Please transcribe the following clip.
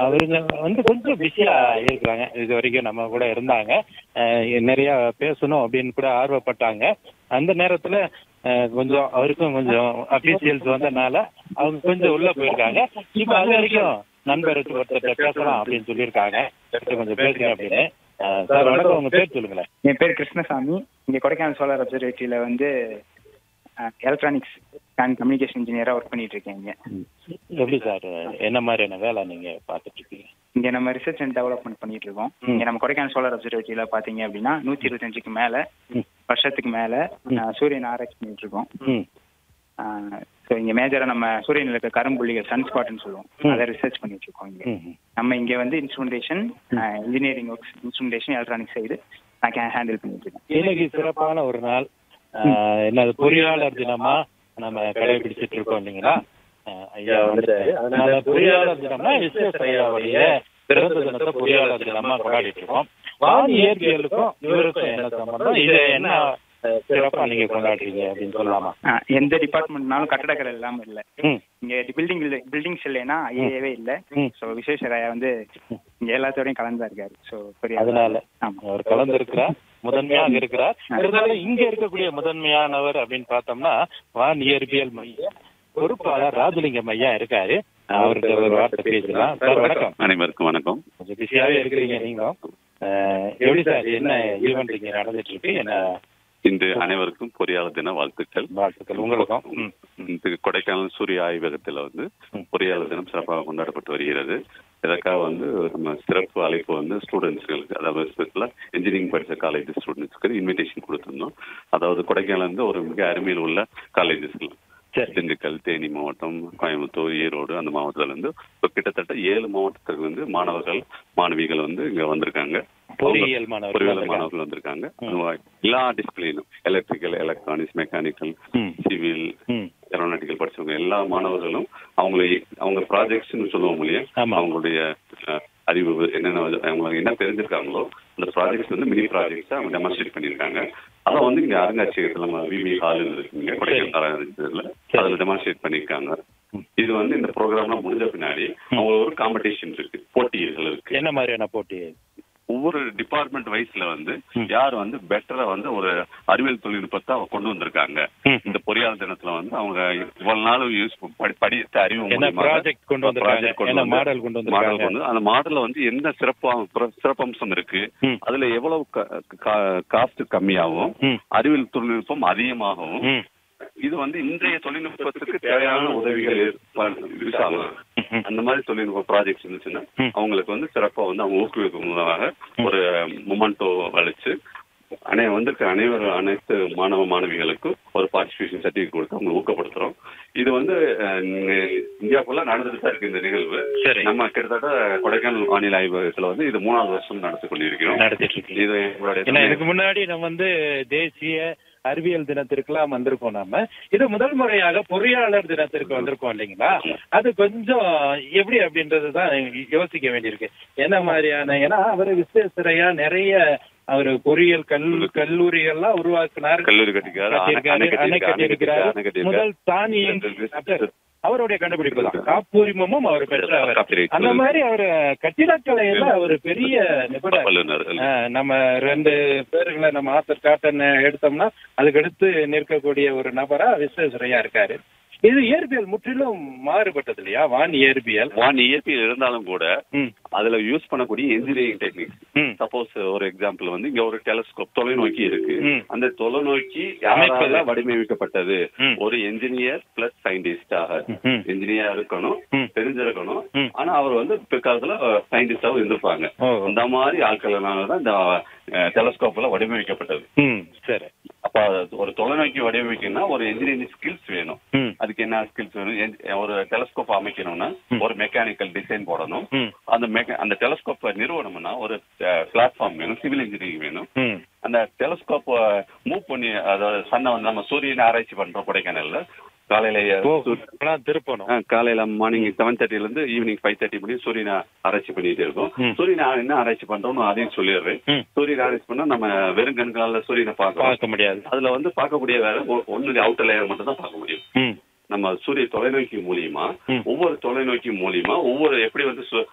அவருங்க வந்து கொஞ்சம் பிஸியா இருக்கிறாங்க இது வரைக்கும் நம்ம கூட இருந்தாங்க அஹ் நிறைய பேசணும் அப்படின்னு கூட ஆர்வப்பட்டாங்க அந்த நேரத்துல அஹ் கொஞ்சம் அவருக்கும் கொஞ்சம் அபிஷியல்ஸ் வந்தனால அவங்க கொஞ்சம் உள்ள போயிருக்காங்க இப்ப அது வரைக்கும் நண்பருக்கு ஒருத்தர் பேசலாம் அப்படின்னு சொல்லியிருக்காங்க எடுத்து கொஞ்சம் பேசுங்க அப்படின்னு அஹ் சார் வணக்கம் உங்க பேர் சொல்லுங்களேன் என் பேர் கிருஷ்ணசாமி இங்கே கொடைக்கானல் சோலார் அப்சர்வேட்டரியில் வந்து எலக்ட்ரானிக்ஸ் அண்ட் கம்யூனிகேஷன் இன்ஜினியராக ஒர்க் பண்ணிட்டு இருக்கேன் இங்கே எப்படி சார் என்ன மாதிரியான வேலை நீங்க பார்த்துட்டு இருக்கீங்க இங்கே நம்ம ரிசர்ச் அண்ட் டெவலப்மெண்ட் பண்ணிட்டு இருக்கோம் ம். இங்கே நம்ம கொடைக்கானல் சோலார் அப்சர்வேட்டரியில் பார்த்தீங்க அப்படின்னா நூற்றி இருபத்தஞ்சுக்கு மேலே ம். வருஷத்துக்கு மேலே சூரியன் ஆராய்ச்சி பண்ணிட்டு இருக்கோம் ம் ஸோ இங்கே மேஜராக நம்ம சூரியனில் இருக்க கரும்புள்ளிகள் சன் ஸ்பாட்னு சொல்லுவோம் ம். அதை ரிசர்ச் பண்ணிட்டு இருக்கோம் இங்கே ம் ம். நம்ம இங்கே வந்து instrumentation engineering works instrumentation electronic side நான் ஹேண்டில் பண்ணிட்டு இருக்கேன் இன்னைக்கு சிறப்பான ஒரு நாள் ஆஹ் என்னது பொறியாளர் தினமா நம்ம கடைபிடிச்சிட்டு இருக்கோம் இல்லைங்களா ஆஹ் ஐயா வந்துட்டாரு அதனால பொறியாளர் தினம்னா எஸ்எஸ் ஐயாவுடைய பிறந்த தினத்தை பொறியாளர் தினமா கொண்டாடிட்டு இருக்கோம் வான் இயற்பியலுக்கும் இவருக்கும் என்ன சம்பந்தம் இது என்ன ஆஹ் சிறப்பா நீங்க கொண்டாடுறீங்க அப்படின்னு சொல்லலாமா ஆ, எந்த டிபார்ட்மெண்ட்னாலும் கட்டடக்கலை இல்லாமல் இல்லை ம் இங்க பில்டிங் இல்ல பில்டிங்ஸ் இல்லைன்னா ஐஏவே இல்ல ம். சோ விஸ்வேஸ்வரய்யா வந்து இங்க எல்லாத்தோடையும் கலந்தா இருக்காரு சோ பெரிய அதனால ஆமா அவர் கலந்திருக்கிறார் முதன்மையாக இருக்கிறார் இருந்தாலும் இங்க இருக்கக்கூடிய முதன்மையானவர் அப்படின்னு பார்த்தோம்னா வான் இயற்பியல் மைய பொறுப்பாளர் ராஜலிங்கம் ஐயா இருக்காரு அவர்கிட்ட ஒரு வார்த்தை பேசலாம் சார் வணக்கம் அனைவருக்கும் வணக்கம் கொஞ்சம் பிஸியாவே இருக்கிறீங்க நீங்களும் அஹ், எப்படி சார் என்ன ஈவெண்ட் இங்க நடந்துட்டு இருக்கு என்ன இன்று அனைவருக்கும் பொறியாளர் தின வாழ்த்துக்கள் வாழ்த்துக்கள் உங்களுக்கும் ம், இந்த கொடைக்கானல் சூரிய ஆய்வகத்தில் வந்து ம். பொறியாளர் தினம் சிறப்பாக கொண்டாடப்பட்டு வருகிறது இதற்காக வந்து நம்ம சிறப்பு அழைப்பு வந்து ஸ்டூடெண்ட்ஸ்களுக்கு அதாவது ஸ்பெஷலாக இன்ஜினியரிங் படித்த காலேஜ் ஸ்டூடெண்ட்ஸ்க்கு இன்விடேஷன் கொடுத்துருந்தோம் அதாவது கொடைக்கானல் வந்து ஒரு மிக அருமையில் உள்ள காலேஜஸ்கள் சரி திண்டுக்கல் தேனி மாவட்டம் கோயம்புத்தூர் ஈரோடு அந்த மாவட்டத்துல இருந்து இப்போ கிட்டத்தட்ட ஏழு மாவட்டத்துக்கு வந்து மாணவர்கள் மாணவிகள் வந்து இங்க வந்திருக்காங்க பொறியியல் மாணவர்கள் பொறியியல் வந்திருக்காங்க. மாணவர்கள் வந்திருக்காங்க ம். அதுவா எல்லா டிசிப்ளினும் எலக்ட்ரிக்கல் எலக்ட்ரானிக்ஸ் மெக்கானிக்கல் ம், சிவில் ம், ஏரோநாட்டிக்கல் படிச்சவங்க எல்லா மாணவர்களும் அவங்களை அவங்க ப்ராஜெக்ட்ஸ்னு சொல்லுவோம் இல்லையா ஆமா. அவங்களுடைய அஹ், அறிவு என்னென்ன அவங்க என்ன தெரிஞ்சிருக்காங்களோ அந்த ப்ராஜெக்ட்ஸ் வந்து மினி ப்ராஜெக்ட்ஸ் அவங்க டெமான்ஸ்ட்ரேட் பண்ணியிருக்காங்க அதை வந்து இங்க அருங்காட்சியகத்தில் நம்ம விவி ஹால் இருக்குங்க கொடைக்கானல் அருங்காட்சியகத்தில் அதில் டெமான்ஸ்ட்ரேட் பண்ணியிருக்காங்க இது வந்து இந்த ப்ரோக்ராம்லாம் முடிஞ்ச பின்னாடி அவங்க ஒரு காம்படிஷன் இருக்கு போட்டிகள் இருக்கு என்ன மாதிரியான போட்டி ஒவ்வொரு டிபார்ட்மெண்ட் வைஸ்ல வந்து ம். யார் வந்து பெட்டரா வந்து ஒரு அறிவியல் தொழில்நுட்பத்தை அவங்க கொண்டு வந்திருக்காங்க ம். இந்த பொறியாளர் தினத்துல வந்து அவங்க இவ்வளவு நாள் யூஸ் படி படித்த அறிவு என்ன மூலியமாக ப்ராஜெக்ட் கொண்டு வந்திருக்காங்க project கொண்டு என்ன வந்து- மாடல் கொண்டு மாடல் வந்திருக்காங்க கொண்டு அந்த மாடல்ல வந்து என்ன சிறப்பு சிறப்பம்சம் இருக்கு ம். அதுல எவ்வளவு காஸ்ட் கம்மியாகவும் ம். அறிவியல் தொழில்நுட்பம் அதிகமாகவும் ம் இது வந்து இன்றைய தொழில்நுட்பத்துக்கு தேவையான உதவிகள் யூஸ் ஆகும் ம். அந்த மாதிரி தொழில்நுட்ப ப்ராஜெக்ட்ஸ் இருந்துச்சுன்னா ம். அவங்களுக்கு வந்து சிறப்பா வந்து அவங்க ஊக்குவிக்கும் மூலமாக ஒரு மொமெண்டோ அளிச்சு அனை வந்திருக்க அனைவரும் அனைத்து மாணவ மாணவிகளுக்கும் ஒரு பார்ட்டிசிபேஷன் சர்டிஃபிகேட் கொடுத்து அவங்க ஊக்கப்படுத்துறோம் இது வந்து அஹ், இந்தியாக்குள்ள நடந்துட்டு தான் இருக்கு இந்த நிகழ்வு சரி நம்ம கிட்டத்தட்ட கொடைக்கானல் வானிலை ஆய்வகத்துல வந்து இது மூணாவது வருஷம் நடத்தி கொண்டிருக்கிறோம் நடத்திட்டு இருக்கீங்க இது எங்களுடைய ஏன்னா இதுக்கு முன்னாடி நம்ம வந்து தேசிய அறிவியல் தினத்திற்கெல்லாம் வந்திருக்கோம் நாம இது முதல் முறையாக பொறியாளர் தினத்திற்கு வந்திருக்கோம் இல்லைங்களா அது கொஞ்சம் எப்படி அப்படின்றது தான் யோசிக்க வேண்டியிருக்கு என்ன மாதிரியான ஏன்னா அவர் விஸ்வேஸ்வரையா நிறைய அவர் பொறியியல் கல் கல்லூரிகள்லாம் உருவாக்கினார் கல்லூரி கட்டிக்காரு அணை கட்டியிருக்காரு, அணை கட்டியிருக்கிறார் அணை கட்டியிருக்காரு முதல் தானியம் அவருடைய கண்டுபிடிப்பு தான் காப்புரிமமும் அவர் பெற்றவர் Copyright. அந்த மாதிரி அவர் கட்டிடக்கலையில அவர் பெரிய நிபுணர் வல்லுநர் ஆஹ் நம்ம ரெண்டு பேருங்களை நம்ம ஆத்தர் காட்டன் எடுத்தோம்னா அதுக்கு அடுத்து நிற்கக்கூடிய ஒரு நபரா விஸ்வேஸ்வரையா இருக்காரு இது இயற்பியல் முற்றிலும் மாறுபட்டது இல்லையா வான் இயற்பியல் வான் இயற்பியல் இருந்தாலும் கூட ம், அதுல யூஸ் பண்ணக்கூடிய இன்ஜினியரிங் டெக்னிக்ஸ் ம், சப்போஸ் ஒரு எக்ஸாம்பிள் வந்து இங்க ஒரு டெலஸ்கோப் தொலைநோக்கி இருக்கு ம். அந்த தொலைநோக்கி அமைப்பது. யாரால வடிவமைக்கப்பட்டது ம். ஒரு என்ஜினியர் பிளஸ் சயின்டிஸ்டாக ம். இன்ஜினியர் இருக்கணும் ம். தெரிஞ்சிருக்கணும் ம். ஆனா அவர் வந்து பிற்காலத்துல சயின்டிஸ்டாவும் இருந்திருப்பாங்க ஓ. அந்த மாதிரி ஆட்கள்னால தான் இந்த டெலஸ்கோப்ல வடிவமைக்கப்பட்டது ம், சரி அப்ப ஒரு தொலைநோக்கி வடிவமைக்கணும்னா ஒரு இன்ஜினியரிங் ஸ்கில்ஸ் வேணும் ம், அதுக்கு என்ன ஸ்கில்ஸ் வேணும் என்- ஒரு டெலஸ்கோப் அமைக்கணும்னா ம். ஒரு மெக்கானிக்கல் டிசைன் போடணும் ம், அந்த மெக்க அந்த டெலஸ்கோப்பை நிறுவனம்னா ஒரு பிளாட்ஃபார்ம் வேணும் சிவில் இன்ஜினியரிங் வேணும் ம், அந்த டெலஸ்கோப் மூவ் பண்ணி அதாவது சன்னை வந்து நம்ம சூரியனை ஆராய்ச்சி பண்றோம் கொடைக்கானல்ல காலையில ஓ சூ- இப்பெல்லாம் திருப்பணும் ஆ, காலையில மார்னிங் செவன் தேர்ட்டில இருந்து ஈவினிங் ஃபைவ் தேர்ட்டி முடியும் சூரியனை ஆராய்ச்சி பண்ணிட்டு இருக்கோம் ம். சூரியனை என்ன ஆராய்ச்சி பண்றோம்னு அதையும் சொல்லிடுறேன் ம், சூரியனை ஆராய்ச்சி பண்ணா நம்ம வெறும் கண்களால சூரியனை பார்க்கறோம் பார்க்க முடியாது அதுல வந்து பார்க்கக்கூடிய வேற ஒன்னு அவுட்டர் லேயர் மட்டும் தான் பார்க்க முடியும் ம், நம்ம சூரிய தொலைநோக்கி மூலியமா ம். ஒவ்வொரு தொலைநோக்கி மூலியமா ஒவ்வொரு எப்படி வந்து சு-